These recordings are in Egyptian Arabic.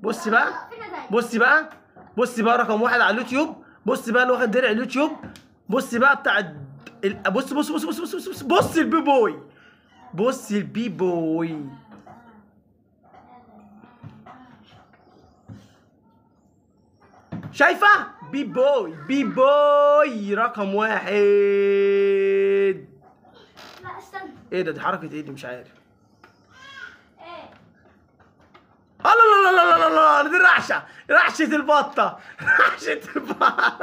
بص بقى بص بقى بص بقى رقم واحد على اليوتيوب بص بقى اللي واخد درع اليوتيوب بص بقى بتاع الد- ال- بص بص بص بص بص بص بص, بص البي بوي بص البي بوي شايفه بي بوي بي بوي رقم واحد لا استنى ايه ده دي حركه ايه دي مش عارف ايه الله لا لا لا لا لا دي رعشه رعشه البطه رعشه البطه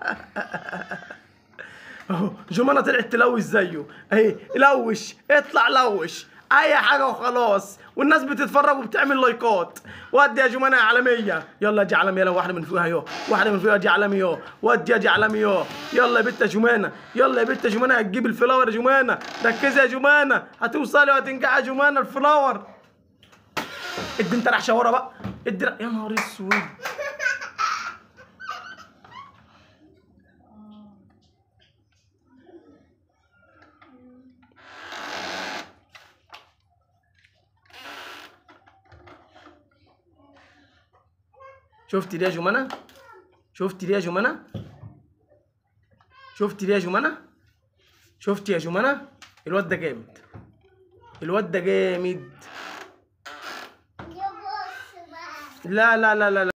اهو جمانة طلعت تلوش زيه اهي لوش اطلع لوش اي حاجه وخلاص والناس بتتفرج وبتعمل لايكات ودي يا جمانة يا عالميه يلا دي عالميه لو واحده من فوقها يو واحده من فوقها دي عالميه يو ودي يا دي عالميه يو يلا يا بنت يا جمانة يلا يا بنت يا جمانة هتجيب الفلاور يا جمانة ركزي يا جمانة هتوصلي وهتنجحي يا جمانة الفلاور ادي انت رعشه ورا بقى ادي رع- يا نهار اسود شفتي دي يا جمانة شفتي دي يا جمانة شفتي دي يا جمانة شفتي يا جمانة الواد ده جامد الواد ده جامد يا بص بقى لا لا لا لا لا